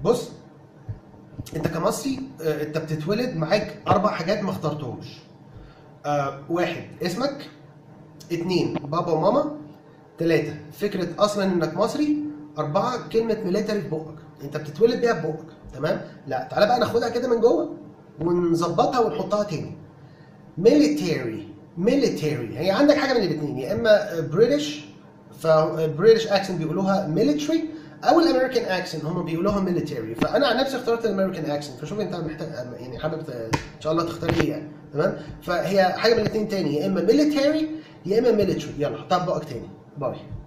بص انت كمصري آه، انت بتتولد معاك اربع حاجات ما اخترتهمش آه، واحد اسمك اتنين بابا وماما تلاتة فكرة اصلا انك مصري اربعة كلمة ميليتري في بقك انت بتتولد بيها في بقك تمام لا تعالى بقى ناخدها كده من جوه ونظبطها ونحطها تاني ميليتري ميليتري هي عندك حاجه من الاثنين يا اما بريتش فبريتش اكسنت بيقولوها ميليتري او الامريكان اكسنت هم بيقولوها ميليتري فانا عن نفسي اخترت الامريكان اكسنت فشوف انت محتاج يعني حابب ت- ان شاء الله تختار ايه يعني تمام فهي حاجه من الاثنين تاني يا اما ميليتري يا اما ميليتري يلا حطها في بقك تاني باي